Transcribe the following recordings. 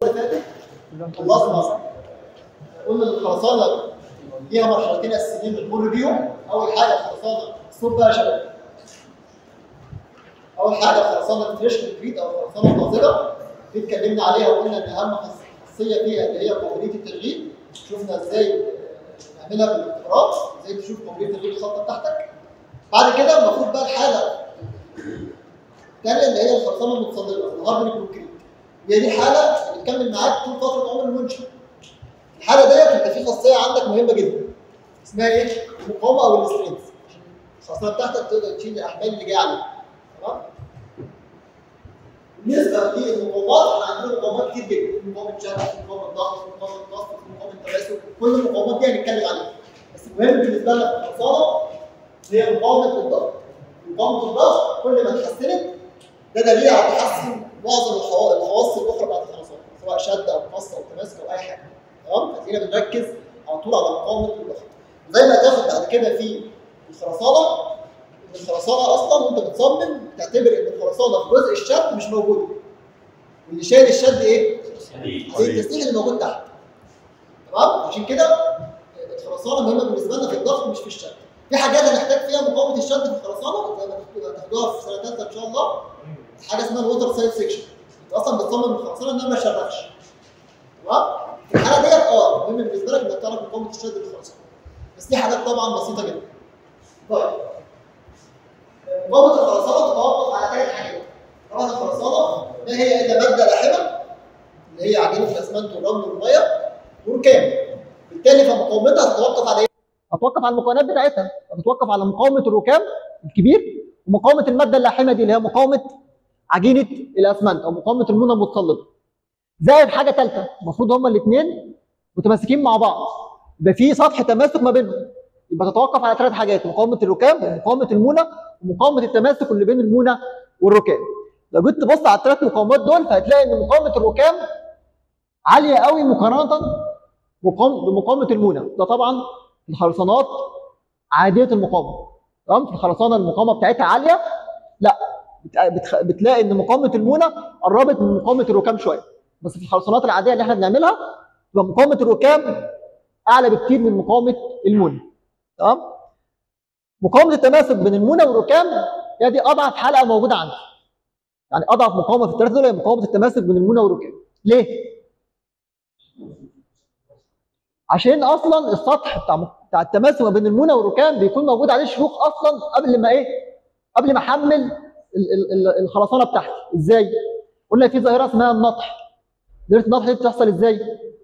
اللي فاتت خلصنا قلنا ان الخرسانه ليها مرحلتين اساسيين بنمر بيهم اول حاجه الخرسانه الصوت بقى يا شباب اول حاجه الخرسانه الفريش كونكريت او الخرسانه الطازجه دي اتكلمنا عليها وقلنا ان اهم خاصيه فيها اللي هي قابليه التشغيل شفنا ازاي نعملها بالاختبارات ازاي تشوف قابليه تشغيل الخطه بتاعتك بعد كده المفروض بقى الحاله الثانيه اللي هي الخرسانه المتصلبه الهارد كونكريت هي دي حاله بتكمل معاك طول فتره عمر المنشأ الحاله ديت انت في خاصيه عندك مهمه جدا اسمها ايه؟ المقاومه او الاسترينث الخاصيه بتاعتك تقدر تشيل الاحمال اللي جايه عليك تمام؟ بالنسبه للمقاومات احنا عندنا مقاومات كتير جدا في مقاومه شد في مقاومه ضغط في مقاومه ضغط في مقاومه تماسك كل المقاومات دي هنتكلم عليها بس المهم بالنسبه لنا في الخرسانه هي مقاومه الضغط مقاومه الضغط كل ما اتحسنت ده دليل على تحسن معظم الخوا- الخواص الاخرى بتاعت الخرسانه سواء شد او قص او تماسك او اي حاجه تمام فتلاقينا بنركز على طول على مقاومه الضغط زي ما هتاخد بعد كده في الخرسانه ان الخرسانه اصلا وانت بتصمم تعتبر ان الخرسانه في جزء الشد مش موجود واللي شايل الشد ايه؟ زي التسليح اللي موجود تحت تمام عشان كده الخرسانه مهمه بالنسبه لنا في الضغط مش في الشد في حاجات هنحتاج فيها مقاومه الشد في الخرسانه زي ما هتاخدوها في سنه ثالثه ان شاء الله حاجه اسمها الوتر سايد سيكشن انت اصلا بتصمم الخرسانه انها ما تشرخش تمام في الحاله ديت اه مهم بالنسبه لك انك تعرف مقاومه الشد في الخرسانه بس دي حاجات طبعا بسيطه جدا طيب مقاومه الخرسانه تتوقف على ثلاث حاجات طبعا الخرسانه ما هي الا ماده لاحمه اللي هي عجينه الاسمنت والرمل والميه وركام بالتالي فمقاومتها تتوقف على ايه؟ هتوقف على المكونات بتاعتها هتتوقف على مقاومه الركام الكبير ومقاومه الماده اللاحمه دي اللي هي مقاومه عجينه الاسمنت او مقاومه المونه المتصلبه زائد حاجه ثالثه المفروض هما الاثنين متماسكين مع بعض يبقى في سطح تماسك ما بينهم يبقى تتوقف على ثلاث حاجات مقاومه الركام ومقاومه المونه ومقاومه التماسك اللي بين المونه والركام لو جيت تبص على الثلاث مقاومات دول فهتلاقي ان مقاومه الركام عاليه قوي مقارنه مقاوم- بمقاومه المونه ده طبعا الخرسانات عاديه المقاومه تمام في الخرسانه المقاومه بتاعتها عاليه لا بت- بتخ- بتلاقي ان مقاومه المونه قربت من مقاومه الركام شويه بس في الخرسانات العاديه اللي احنا بنعملها يبقى مقاومه الركام اعلى بكتير من مقاومه المونه تمام مقاومه التماسك بين المونه والركام هي دي اضعف حلقه موجوده عندي يعني اضعف مقاومه في الثلاثه دول هي مقاومه التماسك بين المونه والركام ليه عشان اصلا السطح بتاع بتاع التماسك ما بين المونه والركام بيكون موجود عليه شروخ اصلا قبل ما ايه قبل ما احمل ال- ال- ال- الخرسانه بتاعتي ازاي قلنا في ظاهره اسمها النطح ظاهره النطح دي بتحصل ازاي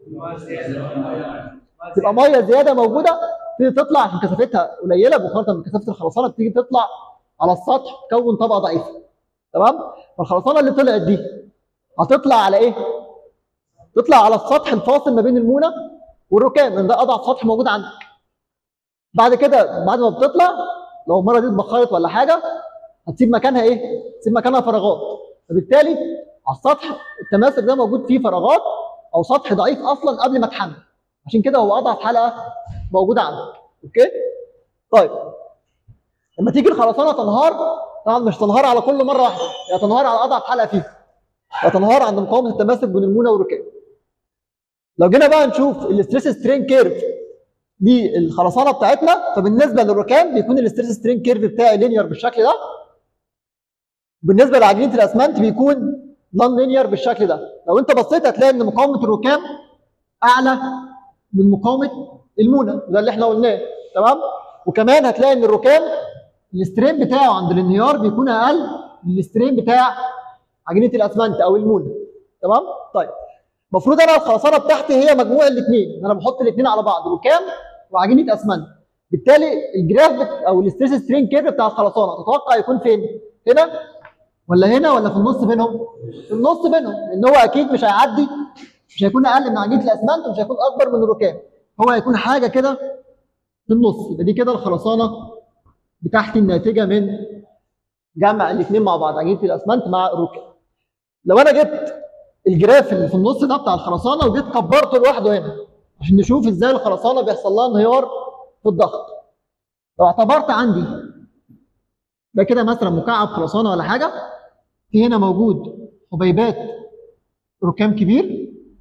تبقى ميه زياده موجوده تبتدي تطلع عشان كثافتها قليله مقارنه بكثافه الخرسانه بتيجي تطلع على السطح تكون طبقه ضعيفه تمام فالخرسانه اللي طلعت دي هتطلع على ايه تطلع على السطح الفاصل ما بين المونه والركام لان ده اضعف سطح موجود عندك بعد كده بعد ما بتطلع لو المره دي اتبخرت ولا حاجه هتسيب مكانها ايه تسيب مكانها فراغات فبالتالي على السطح التماسك ده موجود فيه فراغات او سطح ضعيف اصلا قبل ما تحمل عشان كده هو اضعف حلقه موجوده عندك اوكي طيب لما تيجي الخرسانه تنهار طبعا مش تنهار على كل مره واحده هي تنهار على اضعف حلقه فيها هتنهار عند مقاومه التماسك بين المونه والركاب لو جينا بقى نشوف الاستريس سترين كيرف للخرسانه بتاعتنا فبالنسبه للركام بيكون الاستريس سترين كيرف بتاعي لينير بالشكل ده بالنسبه لعجينه الاسمنت بيكون نون لينير بالشكل ده لو انت بصيت هتلاقي ان مقاومه الركام اعلى من مقاومه المونه وده اللي احنا قلناه تمام وكمان هتلاقي ان الركام الاسترين بتاعه عند الانهيار بيكون اقل من الاسترين بتاع عجينه الاسمنت او المونه تمام طيب المفروض انا الخرسانه بتاعتي هي مجموع الاثنين انا بحط الاثنين على بعض ركام وعجينه اسمنت بالتالي الجراف بت... او الاستريس سترين كيرف بتاع الخرسانه تتوقع يكون فين هنا ولا هنا ولا في النص بينهم في النص بينهم لان هو اكيد مش هيعدي مش هيكون اقل من عجينه الاسمنت ومش هيكون اكبر من الركام هو هيكون حاجه كده في النص يبقى دي كده الخرسانه بتاعتي الناتجه من جمع الاثنين مع بعض عجينه الاسمنت مع الركام لو انا جبت الجراف اللي في النص ده بتاع الخرسانه وجيت كبرته لوحده هنا عشان نشوف ازاي الخرسانه بيحصل لها انهيار في الضغط لو اعتبرت عندي ده كده مثلا مكعب خرسانه ولا حاجه في هنا موجود حبيبات ركام كبير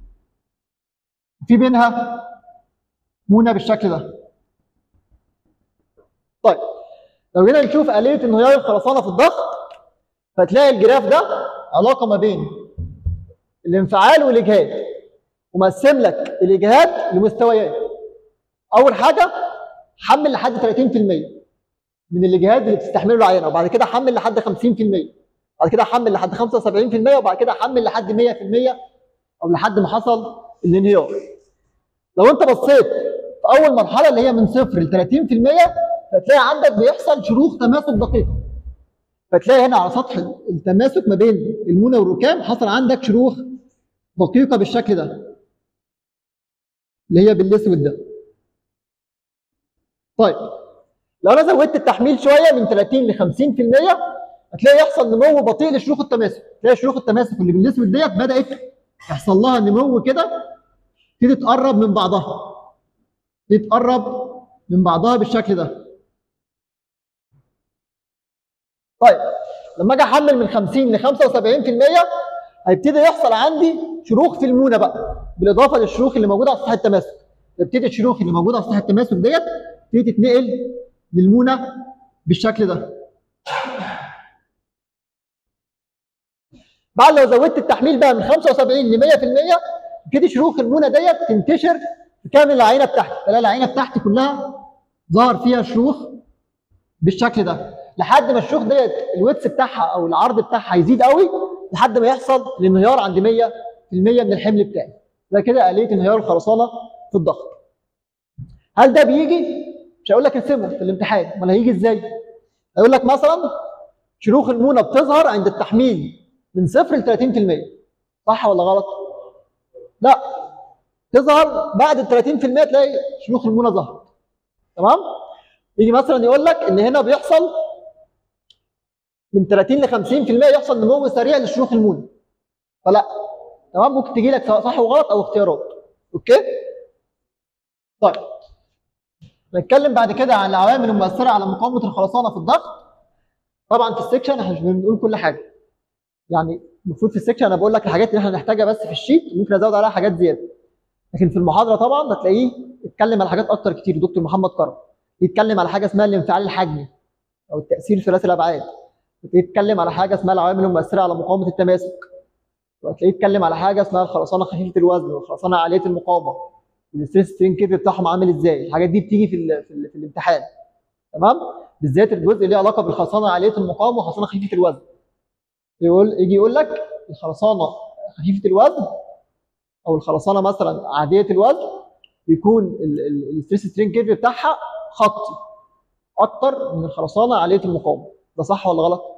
في بينها مونه بالشكل ده طيب لو جينا نشوف آلية انهيار الخرسانة في الضغط فتلاقي الجراف ده علاقة ما بين الانفعال والإجهاد ومقسم لك الإجهاد لمستويات أول حاجة حمل لحد 30% من الإجهاد اللي بتستحمله العينة وبعد كده حمل لحد 50% بعد كده حمل لحد 75% وبعد كده حمل لحد 100% أو لحد ما حصل الانهيار لو أنت بصيت في أول مرحلة اللي هي من صفر ل 30% فتلاقي عندك بيحصل شروخ تماسك دقيقه فتلاقي هنا على سطح التماسك ما بين المونه والركام حصل عندك شروخ دقيقه بالشكل ده اللي هي بالاسود ده طيب لو انا زودت التحميل شويه من 30 ل 50% هتلاقي يحصل نمو بطيء لشروخ التماسك تلاقي شروخ التماسك اللي بالاسود ديت بدات يحصل لها نمو كده تبتدي تقرب من بعضها تبتدي تقرب من بعضها بالشكل ده طيب لما اجي احمل من 50 ل 75% هيبتدي يحصل عندي شروخ في المونه بقى بالاضافه للشروخ اللي موجوده على سطح التماسك تبتدي الشروخ اللي موجوده على سطح التماسك ديت تبتدي تتنقل للمونه بالشكل ده بعد لو زودت التحميل بقى من 75 ل 100% تبتدي شروخ المونه ديت تنتشر في كامل العينه بتاعتي تلاقي العينه بتاعتي كلها ظهر فيها شروخ بالشكل ده لحد ما الشوخ ديت الويتس بتاعها او العرض بتاعها يزيد قوي لحد ما يحصل الانهيار عند 100% من الحمل بتاعي ده كده آلية انهيار الخرسانة في الضغط هل ده بيجي مش هقول لك ارسمه في الامتحان امال هيجي ازاي هيقول لك مثلا شروخ المونه بتظهر عند التحميل من صفر ل 30% صح ولا غلط لا تظهر بعد ال 30% تلاقي شروخ المونه ظهرت تمام يجي مثلا يقول لك ان هنا بيحصل من 30 ل 50% يحصل نمو سريع لشروخ المونه فلا تمام ممكن تجي لك سواء صح وغلط او اختيارات اوكي طيب نتكلم بعد كده عن العوامل المؤثره على مقاومه الخرسانه في الضغط طبعا في السكشن احنا مش بنقول كل حاجه يعني المفروض في السكشن انا بقول لك الحاجات اللي احنا نحتاجها بس في الشيت ممكن ازود عليها حاجات زياده لكن في المحاضره طبعا هتلاقيه اتكلم على حاجات اكتر كتير دكتور محمد كرم يتكلم على حاجه اسمها الانفعال الحجمي او التاثير ثلاثي الابعاد يتكلم على حاجه اسمها العوامل المؤثره على مقاومه التماسك وهتلاقيه يتكلم على حاجه اسمها الخرسانه خفيفه الوزن والخرسانه عاليه المقاومه الستريس سترين كيرف بتاعهم عامل ازاي الحاجات دي بتيجي في ال في, ال في الامتحان تمام بالذات الجزء اللي له علاقه بالخرسانه عاليه المقاومه والخرسانه خفيفه الوزن يقول يجي يقول لك الخرسانه خفيفه الوزن او الخرسانه مثلا عاديه الوزن يكون الستريس سترين كيرف بتاعها خطي اكتر من الخرسانه عاليه المقاومه ده صح ولا غلط؟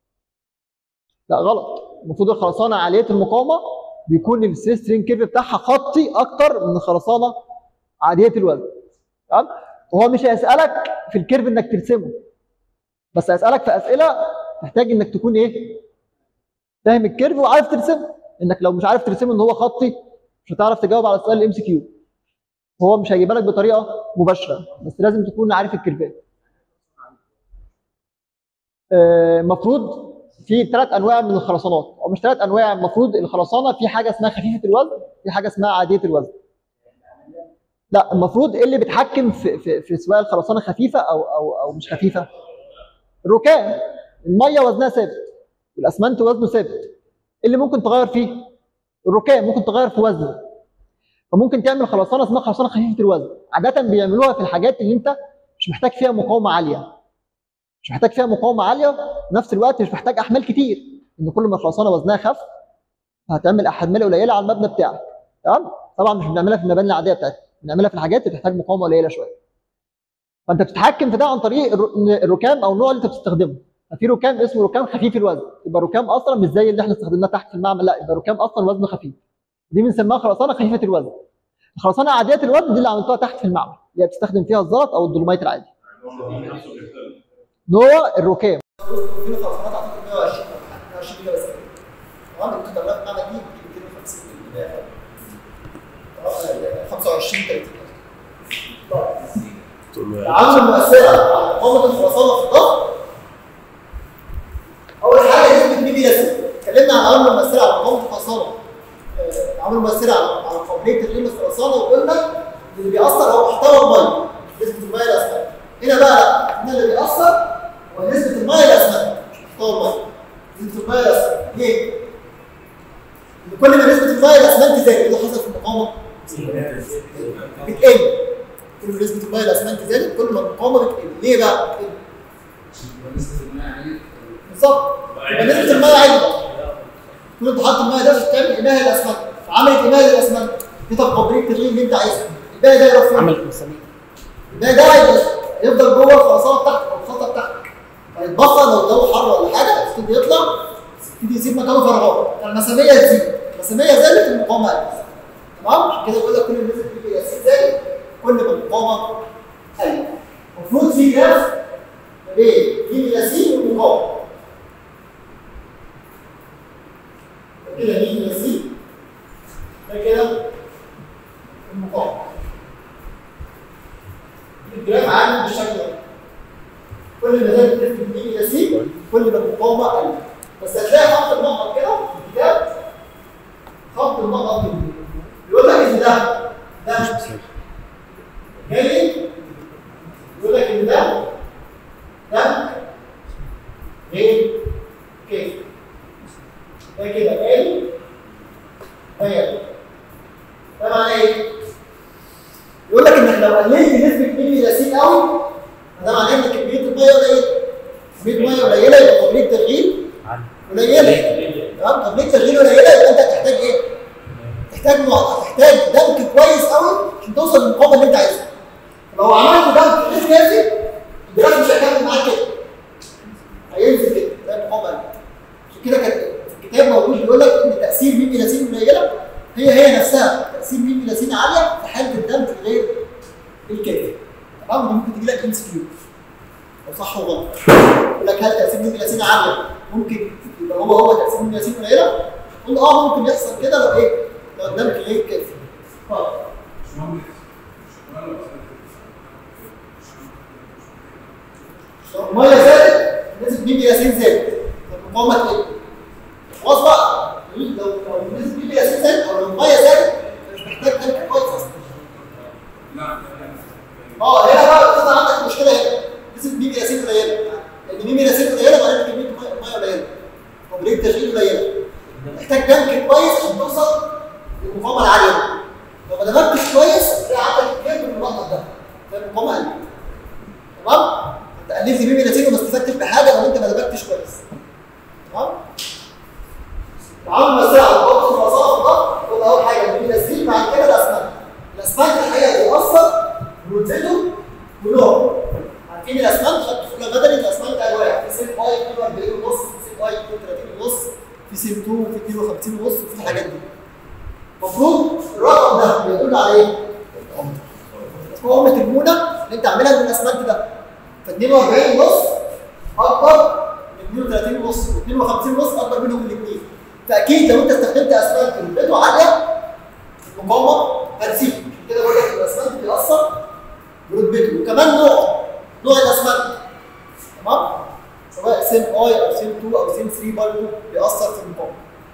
لا غلط المفروض الخرسانه عاليه المقاومه بيكون الستريس سترين كيرف بتاعها خطي اكتر من الخرسانه عاديه الوزن تمام؟ هو مش هيسالك في الكيرف انك ترسمه بس هيسالك في اسئله تحتاج انك تكون ايه؟ فاهم الكيرف وعارف ترسمه انك لو مش عارف ترسمه ان هو خطي مش هتعرف تجاوب على سؤال الام سي كيو هو مش هيجيبها لك بطريقه مباشره بس لازم تكون عارف الكيرفات المفروض في ثلاث انواع من الخرسانات او مش ثلاث انواع المفروض الخرسانه في حاجه اسمها خفيفه الوزن في حاجه اسمها عاديه الوزن لا المفروض ايه اللي بيتحكم في في, في سواء الخرسانه خفيفه او او او مش خفيفه الركام الميه وزنها ثابت والاسمنت وزنه ثابت ايه اللي ممكن تغير فيه الركام ممكن تغير في وزنه فممكن تعمل خرسانه اسمها خرسانه خفيفه الوزن عاده بيعملوها في الحاجات اللي انت مش محتاج فيها مقاومه عاليه مش محتاج فيها مقاومه عاليه وفي نفس الوقت مش محتاج احمال كتير ان كل ما الخرسانه وزنها خف هتعمل احمال قليله على المبنى بتاعك تمام طبعا مش بنعملها في المباني العاديه بتاعتنا بنعملها في الحاجات اللي بتحتاج مقاومه قليله شويه فانت بتتحكم في ده عن طريق الركام او النوع اللي انت بتستخدمه ففي ركام اسمه ركام خفيف الوزن يبقى ركام اصلا مش زي اللي احنا استخدمناه تحت في المعمل لا يبقى ركام اصلا وزنه خفيف دي بنسميها خرسانه خفيفه الوزن الخرسانه عاديه الوزن دي اللي عملتوها تحت في المعمل اللي هي بتستخدم فيها الزلط او الدولوميت العادي نوع الركام في خرسانات على فكره 120 120 كيلو بس تمام ممكن تعملها في المعمل دي 250 25 30 العوامل المؤثره على مقاومه الخرسانه في الضغط اول حاجه نسبه ميدي لازم اتكلمنا عن العوامل المؤثره على مقاومه الخرسانه عامل مؤثره على على قابليه تغيير الخرسانه وقلنا اللي بيأثر هو محتوى الميه نسبه الميه الاسمنت هنا بقى لا هنا اللي بيأثر هو نسبه الميه الاسمنت مش محتوى الميه نسبه الميه الاسمنت ليه؟ إن كل ما نسبه الميه الاسمنت زادت ايه اللي حصل في المقاومه؟ بتقل كل ما نسبه الميه الاسمنت زادت كل ما المقاومه بتقل ليه بقى؟ بتقل بالظبط يبقى نسبه الميه عاليه كل ما تحط الميه ده بتعمل اناء الاسمنت عملت اناء الاسمنت دي طب قابليه التغيير اللي انت عايزها الباقي ده يروح فين؟ عمل مسامير ده ده هيبقى- يفضل جوه الخرسانه بتاعتك او الخطه بتاعتك هيتبخر لو الجو حر ولا حاجه يبتدي يطلع يبتدي يسيب مكانه فراغات فالمساميه تزيد المساميه زادت المقاومه قلت تمام عشان كده بقول لك كل ما نزل بي بي اس زادت كل ما المقاومه قلت المفروض في جراف ما بين بي بي اس والمقاومه ده كده بي بي اس ده كده المقاومه الجراف عامل بالشكل ده كل ما زادت نسبه البي الى سي كل ما المقاومه قلت بس هتلاقي خط المقط كده في الكتاب خط المقط كده بيقول لك ان ده ده جاي يقول لك ان ده ده غير كيف ده كده جاي ده جاي ده معناه ايه؟ يقول لك انك لو قللت نسبه ميل الى سي قوي ده معناه ان كميه الميه قليله كميه الميه قليله يبقى قابليه التغيير قليله تمام قابليه التغيير قليله يبقى انت هتحتاج ايه؟ تحتاج مع- هتحتاج دمك كويس قوي عشان توصل للمقاومه اللي انت عايزها لو عملت دمك غير كافي الجراف مش هيكمل معاك كده هينزل كده زي المقاومه قلت. عشان كده كان في الكتاب موجود بيقول لك ان تاثير ميم الى سين قليله هي هي نفسها تاثير ميم الى سين عاليه في حاله الدمج غير الكافي تمام دي ممكن تجي لك ام اس كيو لو صح وغلط يقول لك هل تاثير ميم الى سين عاليه ممكن يبقى هو هو تاثير ميم الى سين قليله قلنا اه ممكن يحصل كده لو ايه لو الدمج غير كافي طيب لو الميه زادت نسبه ميم الى سين زادت المقاومه تقل خلاص بقى لو لو نسبه ميم الى سين زادت او لو الميه زادت مش محتاج دمج كويس اصلا اه هنا بقى بتظهر عندك مشكله هنا نسبه ميم الى سين قليله لان ميم الى سين قليله معناها كميه ميه ميه قليله قابليه تشغيل قليله محتاج دمج كويس عشان توصل للمقاومه العاليه لو ما دمجتش كويس هتلاقي عندك كيرف من المنطق ده ده المقاومه قليله تمام انت قللت ميم الى سين وما استفدتش بحاجه لو انت ما دمجتش كويس تمام تعالوا نمثلها على بعض الخلاصات ده قلنا اول حاجه ميم الى سين بعد كده الاسمنت الاسمنت الحقيقه بيأثر بروتينه ولون عارفين الاسمنت خدت في اولى بدني الاسمنت انواع في سين اي 42 ونص في سين اي 32 ونص في سين 2 في 52 ونص وفي الحاجات دي المفروض الرقم ده بيدل على ايه؟ قوة المونة اللي انت عاملها من الاسمنت ده ف 42 ونص اكبر من 32 ونص و 52 ونص اكبر منهم الاثنين فاكيد لو انت استخدمت اسمنت رتبته عاليه المقاومه هتزيد عشان كده بقول لك الاسمنت بيأثر برتبته وكمان نوع نوع الاسمنت تمام سواء سيم اي او سيم 2 او سيم 3 برضه بيأثر في المقاومه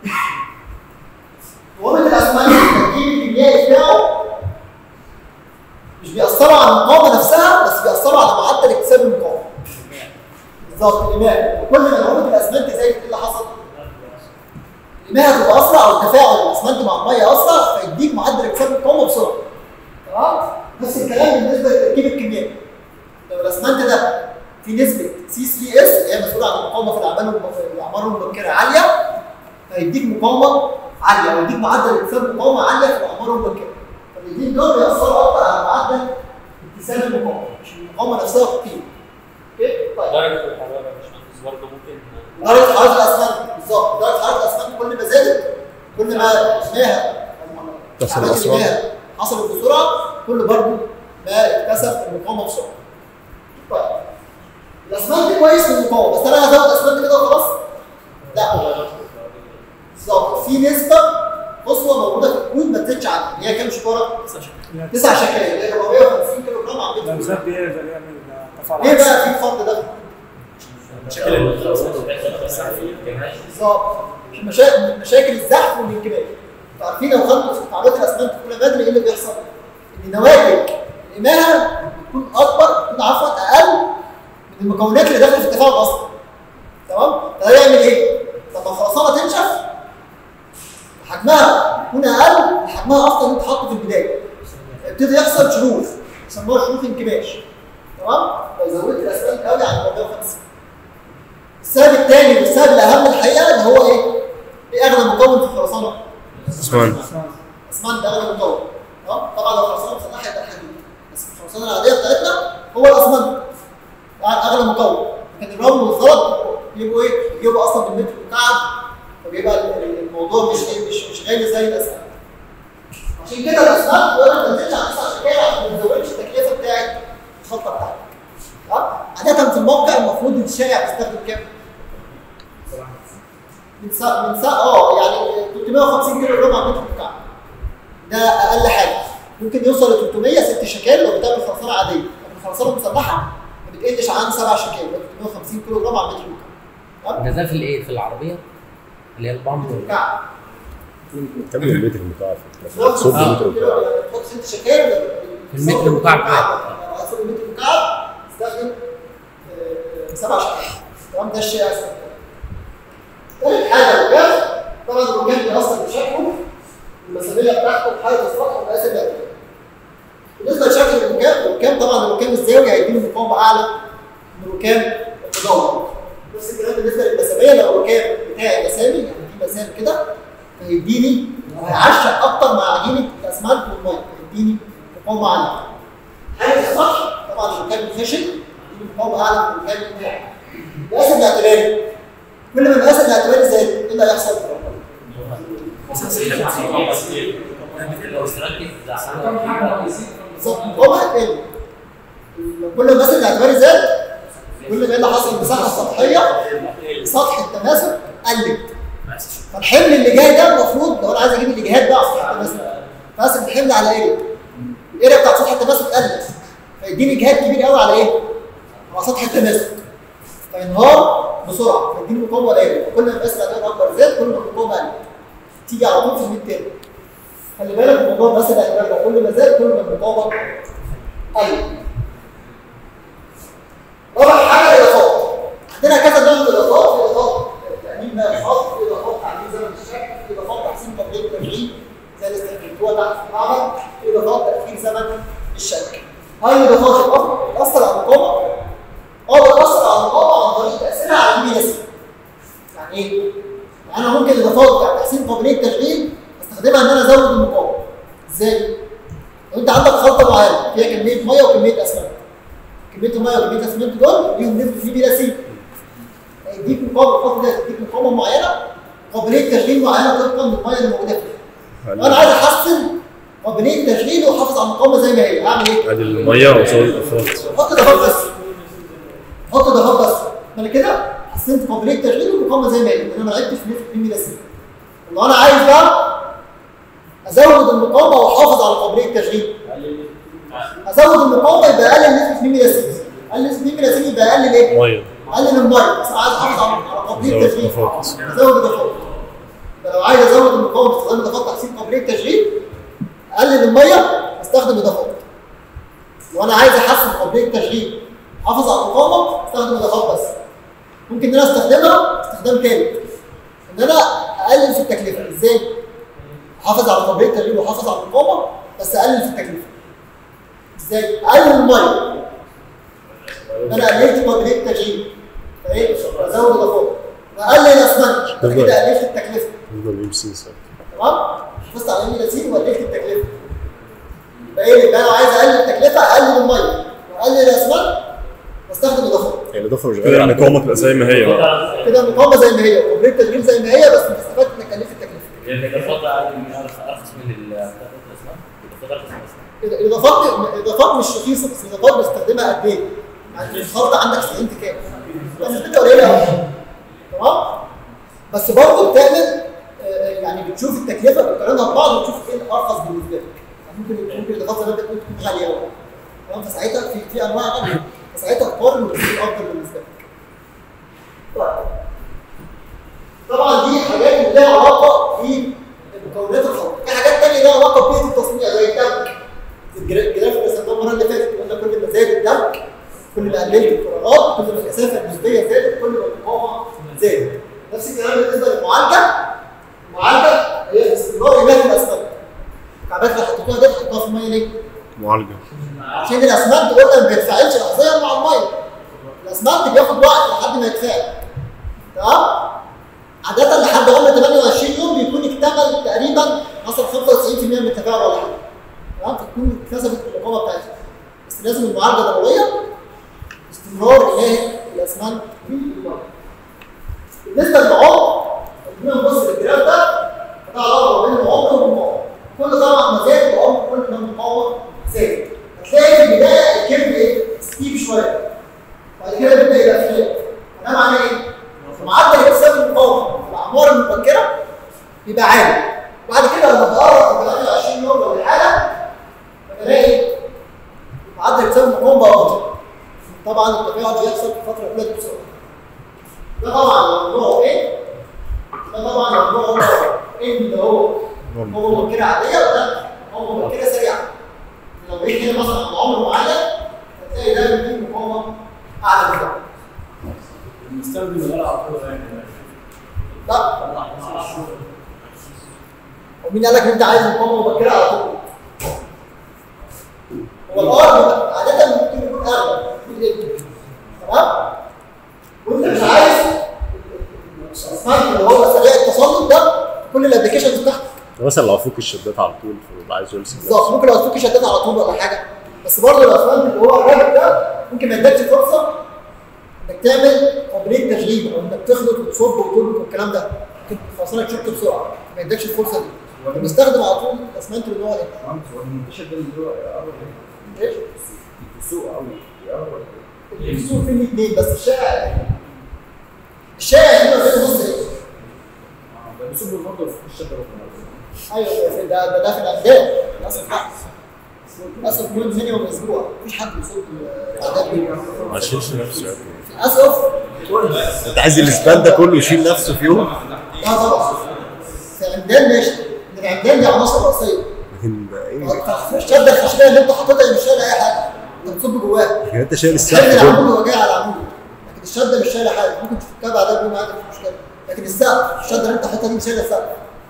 مقاومه الاسمنت التركيب الكيميائي بتاعه مش بيأثروا على المقاومه نفسها بس بيأثروا على معدل اكتساب المقاومه بالظبط الإيمان وكل ما مقاومه الاسمنت زادت ايه اللي حصل؟ الإيمان هتبقى اسرع والتفاعل الاسمنت مع الميه اسرع فيديك معدل اكتساب المقاومه بسرعه تمام؟ نفس الكلام بالنسبه للتركيب الكيميائي لو الاسمنت ده في نسبه سي 3 اس اللي هي مسؤوله عن المقاومه في الاعمال الم- في الاعمار المبكره عاليه فيديك مقاومه عاليه ويديك معدل اكتساب مقاومه عاليه في الاعمار المبكره فالاثنين دول بيأثروا اكتر على معدل اكتساب المقاومه مش المقاومه نفسها خطيره اوكي طيب درجة الحرارة يا باشمهندس برضه ممكن درجه حراره الاسمنت بالظبط درجه حراره الاسمنت كل ما زادت كل ما ماها تصل العملية أسرع. ماها حصلت بسرعه كل برضه ما اكتسب المقاومه بسرعه طيب الاسمنت كويس في المقاومه بس انا هزود اسمنت كده وخلاص لا بالظبط في نسبه قصوى موجوده في الكود ما تزيدش عنها اللي هي كام شكاره؟ تسع شكاير اللي هي 450 كيلو جرام على متر الانسان كيلو. بيقدر يعمل تفاعلات ليه بقى في الفرق ده؟ شكل الخلاصات بتاعتها بالظبط مشاكل مشاكل الزحف والانكماش انتوا عارفين لو خدتوا في تعريض الاسمنت في اولى بدري ايه اللي بيحصل؟ ان نواتج الاماهه بتكون اكبر بتكون عفوا اقل من المكونات اللي داخله في التفاعل اصلا تمام؟ فده يعمل ايه؟ لما الخرسانه تنشف حجمها يكون اقل من حجمها اصلا اللي انت حاطه في البدايه يبتدي يحصل شروخ يسموها شروخ انكماش تمام؟ لو زودت الاسمنت قوي عن 450 السبب الثاني والسبب الاهم الحقيقه اللي هو ايه؟ ايه اغلى مكون في الخرسانه؟ اسمان اسمنت ده اغلى مكون تمام؟ طبعا لو خرسانه مسلحه يبقى الحديد بس في الخرسانه العاديه بتاعتنا هو الاسمنت يعني اغلى مكون لكن الرمل والزلط بيبقوا ايه؟ بيبقوا اصلا بالمتر مكعب فبيبقى ال- ال- الموضوع مش ايه مش مش غالي زي الاسمنت عشان كده الاسمنت بيقول لك ما تنزلش عن 9 شكاير عشان ما تزودش التكلفه بتاعت الخلطه بتاعتك تمام؟ عاده في الموقع المفروض الشائع تستخدم كام؟ من ساعة من ساعة اه يعني 350 كيلو جرام على متر مكعب ده اقل حاجه ممكن يوصل ل 300 ست شكال لو بتعمل خرسانه عاديه لكن الخرسانه مسلحه ما بتقلش عن سبع شكال اللي هو 350 كيلو جرام على متر مكعب تمام؟ ده ده في الايه في العربيه اللي هي البامب وال- مكعب كم المتر المكعب صب صب المتر المكعب تحط ست شكال في المتر المكعب لو عايز تاخد المتر مكعب تستخدم آه، سبع شكال تمام ده الشيء اسهل ثالث حاجه الركاز طبعا الركاز بيأثر بشكله المساميه بتاعته حاله السطح ومقاس الاعتماد بالنسبه لشكل الركام الركام طبعا الركام الزاوي هيديله مقاومه اعلى من الركام المدور نفس الكلام بالنسبه للمساميه لو الركام بتاعي مسامي يعني في مسام كده هيديني هيعشق اكتر مع عجينه الاسمنت والميه هيديني مقاومه عاليه حاله السطح طبعا الركام الخشن يديني مقاومه اعلى من الركام بتاعي مقاس الاعتباري كل ما المقاس الاعتباري زاد ايه اللي هيحصل؟ لو استركز على بالظبط مقاومه هتقل كل ما المقاس الاعتباري زاد كل ما ايه اللي حصل المساحه السطحيه سطح التماسك قلت فالحمل اللي جاي ده المفروض لو انا عايز اجيب الاتجاهات بقى على سطح التماسك فاقسم الحمل على ايه؟ الاريا بتاعت سطح التماسك قلت فيديني اجهاد كبير قوي على ايه؟ على سطح التماسك فينهار بسرعه فيديني مقاومه قليله كل ما المقاس الاعتباري اكبر زاد كل ما المقاومه قلت تيجي على طول في الميد تاني خلي بالك من موضوع المقاس الاعتباري ده كل ما زاد كل ما المقاومه قلت رابع حاجه الاضافات عندنا كذا نوع من الاضافات في اضافات تامين ماء الخاص في اضافات تعديل زمن الشكل في اضافات تحسين تقدير التشغيل زي اللي استخدمتوها تحت في المعمل في اضافات تاخير زمن الشكل هاي الاضافات الأخرى بتاثر على المقاومه اه بتاثر على المقاومه عن طريق تاثيرها على البي اس يعني ايه؟ يعني انا ممكن الاضافات بتاع تحسين قابليه التشغيل استخدمها ان انا ازود المقاومه ازاي؟ لو انت عندك خلطه معينه فيها كميه ميه وكميه اسمنت كميه الميه وكميه الاسمنت دول ليهم نسبه في بلاسين يديك مقاومه الخط ده يديك مقاومه معينه قابليه تشغيل معينه طبقا للميه اللي موجوده فيها لو انا عايز احسن قابليه تشغيل واحافظ على المقاومه زي ما هي اعمل ايه؟ ادي الميه وصول الاضافات حط اضافات بس حط اضافات بس انا كده حسنت قابليه التشغيل والمقاومه زي ما هي لان انا ما لعبتش في نسبه في بلاسين لو انا عايز بقى ازود المقاومه واحافظ على قابليه التشغيل ازود المقاومه يبقى اقلل نسبه ميمي لاسين اقلل نسبه ميمي لاسين يبقى اقلل ايه؟ ميه اقلل الميه بس عايز احافظ على على قابليه زود التشغيل إضافات. ازود اضافات يبقى لو عايز ازود المقاومه باستخدام اضافات تحسين قابليه التشغيل اقلل الميه استخدم اضافات لو انا عايز احسن قابليه التشغيل احافظ على المقاومه استخدم اضافات بس ممكن ان انا استخدمها استخدام تاني ان انا اقلل في التكلفه ازاي؟ احافظ على قابليه التشغيل واحافظ على المقاومه بس اقلل في التكلفه ازاي؟ اقلل الميه انا قللت قابليه التشغيل فايه؟ ازود اضافات واقلل الاسمنت أنا كده قللت التكلفه يفضل يمشي ثابت تمام؟ حافظت على مين ياسين وقللت التكلفه يبقى ايه؟ يبقى انا عايز اقلل التكلفه اقلل الميه واقلل الاسمنت واستخدم اضافات يعني الاضافه مش غاليه المقاومه تبقى زي ما هي بقى كده المقاومه زي ما هي وقابليه التشغيل زي ما هي بس انت استفدت انك قللت التكلفه الاضافات اقل من ارخص من الاسمنت الاضافات ارخص من الاسمنت كده الاضافات الاضافات مش رخيصه بس الاضافات بستخدمها قد ايه؟ يعني الخلطه عندك 90 تكام بس بتبقى قليله قوي تمام؟ بس برضه بتعمل آه، يعني بتشوف التكلفه بتقارنها ببعض وتشوف ايه الارخص بالنسبه لك يعني ممكن ممكن الاضافه زي ما انت قلت تكون غاليه قوي تمام فساعتها في في انواع غاليه فساعتها تقارن وتشوف الافضل بالنسبه لك طيب. طبعا دي حاجات اللي لها علاقه بمكونات الخلطه المسافه النسبيه زادت كل ما المقاومه زادت نفس الكلام بالنسبه للمعالجه المعالجه هي استمرار ايمان الاسمنت الكعبات اللي حطيتوها دي حطوها في الميه ليه؟ معالجه عشان الاسمنت قلنا ما بيتفاعلش لحظيا مع الميه الاسمنت بياخد وقت لحد ما يتفاعل تمام عادة لحد عمر 28 يوم بيكون اكتمل تقريبا مثلا 95% من التفاعل ولا حاجه تمام فتكون اكتسبت المقاومه بتاعتها بس لازم المعالجه ضروريه استمرار الهي الاسمنت في الميه بالنسبه للعمر خلينا نبص للجراف ده فده علاقه بين العمر والمقاومه كل طبعا ما زاد العمر كل ما المقاومه زادت هتلاقي في البدايه الكيرف ايه؟ ستيب شويه بعد كده بيبدا يبقى فيه ده معناه ايه؟ معدل اكتساب المقاومه في الاعمار المبكره بيبقى عالي بعد كده لما تقرب من 28 يوم ولا حاجه بلاقي معدل اكتساب المقاومه بقى بطيء طبعا التفاعل بيحصل في الفتره الاولى دي بسرعه ده طبعا موضوعه ايه؟ ده طبعا موضوعه ايه اللي هو هو مبكره عاديه وده هو مبكره سريعه لو جيت هنا مثلا على عمر معين هتلاقي ده بيديك مقاومه اعلى من ده نستخدم الورقه على طول يعني لا ومين قال لك ان انت عايز مقاومه مبكره على طول؟ هو الار عاده ممكن يكون اغلى من ال تمام؟ وانت مش عايز الاسمنت اللي هو سريع التصلب ده كل الابلكيشنز بتاعته مثلا لو فوق الشدات على طول فبيبقى عايز يمسك بالظبط ممكن لو تفك شدات على طول ولا حاجه بس برضه الاسمنت اللي هو الراجل ده ممكن ما يدكش فرصه انك تعمل قابليه تشغيل او انك تخلط وتصب وتربط والكلام ده ممكن خلصانك تشك بسرعه ما يدكش الفرصه دي بنستخدم على طول الاسمنت اللي هو ايه؟ هو المنتشر ده اللي هو يقرب ايش؟ السوق قوي يقرب السوق فيه الاثنين بس الشائع الشائع هنا في نص ايه؟ بيصب برضه في الشجره ايوه ده ده ده في الاعداد للاسف لا للاسف كل مينيموم اسبوع مفيش حد بيصب الاعداد دي ما يشيلش نفسه يعني للاسف انت عايز الاسبان ده كله يشيل نفسه في يوم لا طبعا في عمدان ماشي ان العمدان دي عناصر رئيسيه لكن ايه الشده الخشبيه اللي انت حاططها دي مش شايله اي حاجه انت بتصب جواها لكن انت شايل شد السقف كله العمود هو جاي على العمود لكن الشده مش شايله حاجه ممكن تفكها بعدها بيوم عادي مفيش مشكله لكن السقف الشده اللي انت حاططها دي مش شايله السقف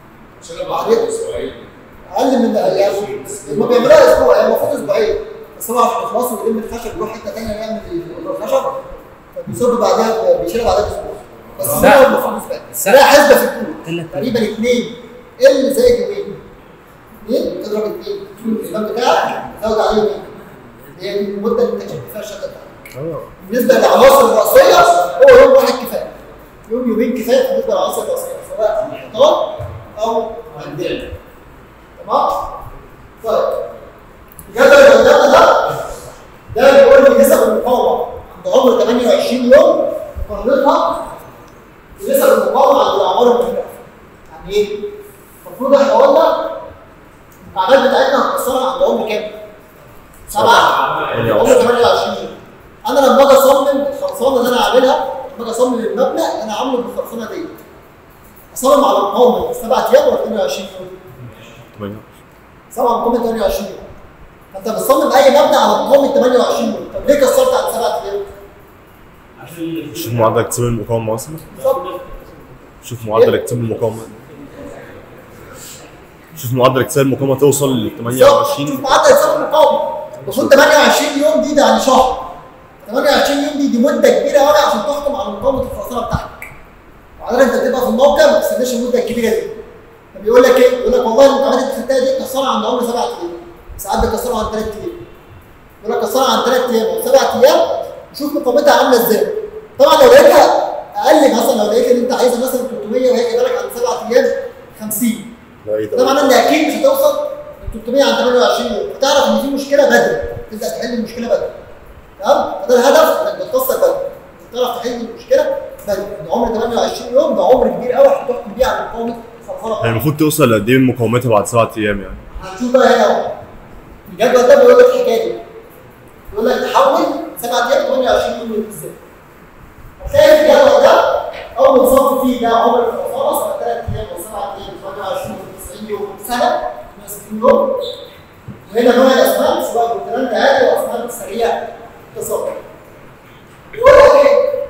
اقل من يعني هم بيعملوها اسبوع هي المفروض اسبوعين بس هو عشان يخلصوا ويلم الخشب يروح حته ثانيه يعمل الخشب فبيصب بعدها بيشيلها بعدها باسبوع بس هو المفروض اسبوع السقف. لا حسبه في الكود تلات تقريبا اثنين ال زائد يومين اثنين تضرب اثنين تشوف الاسلام بتاعك تزود عليه يومين هي دي المده اللي انت كشفت فيها الشده بتاعتك اه بالنسبه للعناصر الرئيسيه هو يوم واحد كفايه يوم يومين كفايه بالنسبه للعناصر الرئيسيه سواء حيطان او عندنا تمام طيب الجدول اللي قدامنا ده ده بيقول لي نسب المقاومه عند عمر 28 يوم مقارنتها بنسب المقاومه عند الاعمار المختلفه يعني ايه؟ المفروض احنا قلنا المكعبات بتاعتنا هتكسرها عند عمر كام؟ سبعه عمر 28 يوم انا لما اجي اصمم الخرسانه اللي انا عاملها لما اجي اصمم المبنى اللي انا عامله بالخرسانه دي اصمم على مقاومه سبعة ايام ولا 22 يوم؟ تمام. سبعة مقاومه 28 يوم فانت بتصمم اي مبنى على مقاومه 28 يوم طب ليه كسرت عن سبعة ايام؟ شوف معدل اكتساب المقاومه اصلا بالظبط شوف معدل اكتساب المقاومه شوف معدل اكتساب المقاومه توصل ل بالظبط. شوف 28 معدل حساب المقاومه المفروض 28 يوم دي ده يعني شهر 28 يوم دي دي مده كبيره قوي عشان تحكم على مقاومه الخرسانه بتاعتك وعادة انت بتبقى في الموقع ما تستناش المده الكبيره دي فبيقول لك ايه؟ يقول لك والله المقاومات اللي انت خدتها دي كسرها عند عمر سبع ايام ساعات بيكسرها عن ثلاث ايام يقول لك كسرها عن ثلاث ايام او سبع ايام وشوف مقاومتها عامله ازاي طبعا لو لقيتها اقل مثلا لو لقيت ان انت عايزها مثلا 300 وهي جايبه لك عن سبع ايام 50 لا ايه ده ده معناه ان اكيد مش هتوصل ل 300 عن 28 يوم فتعرف ان في مشكله بدري تبدا تحل المشكله بدري تمام فده الهدف انك بتكسر بدري تعرف تحل المشكله بدري ان عمر 28 يوم ده عمر كبير قوي عشان تحكم بيه على مقاومه الخرسانه يعني المفروض توصل لقد ايه من مقاومتها بعد سبعة ايام يعني هنشوف بقى هنا اهو الجدول ده بيقول لك الحكايه دي بيقول لك تحول 7 ايام 28 يوم ازاي هتلاقي في الجدول ده اول صف فيه ده عمر الخرسانه سواء 3 ايام او 7 ايام 28 او 90 يوم سنه 60 يوم وهنا نوع الاسمنت سواء بروترانت عادي او اسمنت سريع اتصال يقول لك ايه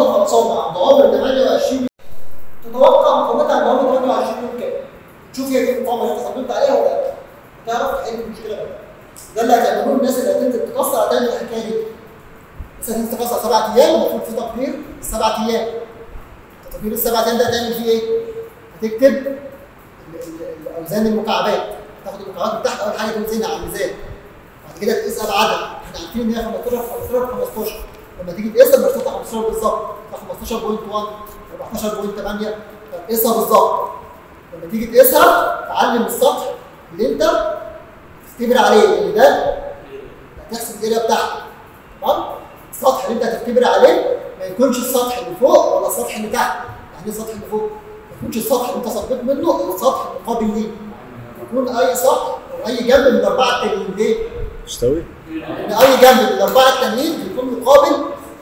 الخرسانه عند عمر 28 تتوقع مقاومتها عند عمر 28 يوم كام؟ شوف هي دي المقاومه اللي انت صممت عليها ولا لا تعرف تحل المشكله ولا لا ده اللي هتعملوه الناس اللي هتنزل تكسر هتعمل الحكايه دي بس هتنزل تكسر سبع ايام المفروض في تقرير السبع ايام تقرير السبع ايام ده هتعمل فيه ايه؟ هتكتب ال- ال- الاوزان المكعبات تاخد المكعبات بتاعتك اول حاجه توزنها على الميزان بعد كده تقيس ابعادها احنا عارفين ان هي 15 في 15 في 15 لما تيجي تقيسها مش هتطلع 15 بالظبط تطلع 15.1 14.8 فتقيسها بالظبط لما تيجي تقيسها تعلم السطح اللي انت تختبر عليه لان ده هتحسب الاريا بتاعته تمام السطح اللي انت هتختبر عليه ما يكونش السطح اللي فوق ولا السطح اللي تحت يعني ايه السطح اللي فوق ما يكونش السطح اللي انت صبيت منه او السطح المقابل ليه يكون اي سطح او اي جنب من الاربعه التانيين ليه؟ مستوي ان اي جنب من الاربعه التانيين بيكون مقابل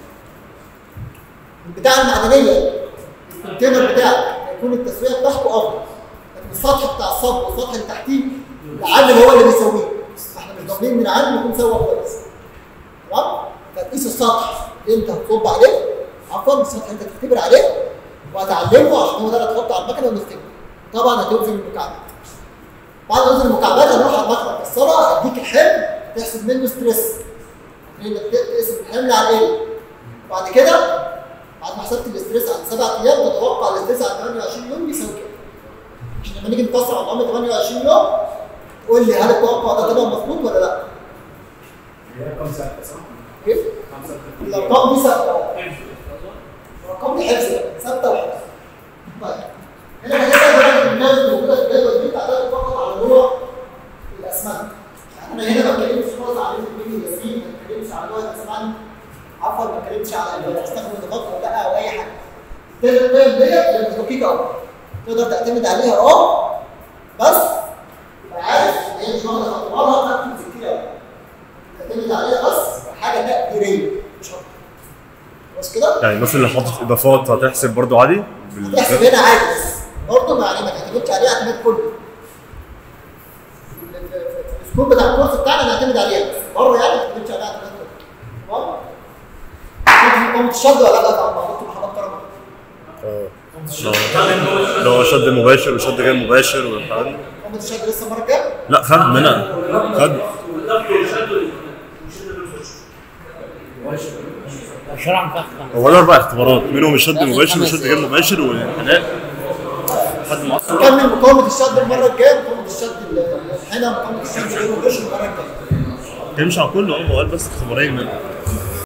البتاع المعدنيه الكونتينر بتاعك يكون التسويه بتاعته افضل لكن السطح بتاع الصب والسطح اللي تحتيه العامل هو اللي بيسويه احنا مش ضامنين ان العامل يكون سوا كويس تمام فتقيس السطح اللي انت هتصب عليه عفوا السطح اللي انت تختبر عليه وهتعلمه عشان هو ده اللي هتحطه على المكنه ونختبره طبعا هتوزن المكعبات بعد ما توزن المكعبات هنروح على المكنه الكسره هديك الحمل تحسب منه ستريس انك تقسم الحمل على ايه بعد كده بعد ما حسبت الاستريس على سبع ايام تتوقع الاستريس على 28 يوم يساوي كام عشان لما نيجي نكسر على عمر 28 يوم قول لي هل التوقع ده طبعا مظبوط ولا لا؟ هي رقم ثابته صح؟ كيف؟ رقم ثابته الارقام دي ثابته الارقام دي حفظ ثابته وحفظ طيب هنا هنبدا دلوقتي الناس اللي موجوده في الجدول دي بتعتمد فقط على نوع الاسمنت يعني انا هنا ما اتكلمش خالص على البيبي ياسين ما اتكلمش على نوع الاسمنت عفوا ما اتكلمش على لو هتستخدم نقاط ولا لا او اي حاجه تقدر تعمل ديت هي مش دقيقه قوي تقدر تعتمد عليها اه بس تبقى عارف ان هي مش واخده خطواتها تركز كتير قوي تعتمد عليها بس حاجه تقديريه مش اكتر بس كده يعني مثلا لو حاطط اضافات هتحسب برضو عادي بال- تحسب هنا عادي بس برضه ما يعني ما تعتمدش عليها اعتماد كلي في- في- في الاسلوب بتاع الكورس بتاعنا نعتمد عليها بس بره يعني ما تعتمدش عليها اعتماد كلي تمام؟ كنت في قوة الشد ولا لا طبعا موجود في محطات كهرباء اه لو لو شد مباشر وشد غير مباشر والحاجات دي قوة الشد لسه المره الجايه لا خد منها خد الشرع مفخم هو له اربع اختبارات منهم الشد المباشر والشد غير مباشر والانحناء حد معصب نكمل مقاومة الشد المرة الجاية مقاومة الشد الحين مقاومة الشد غير مباشر المرة الجاية تمشي على كله اه هو قال بس اختبارين منهم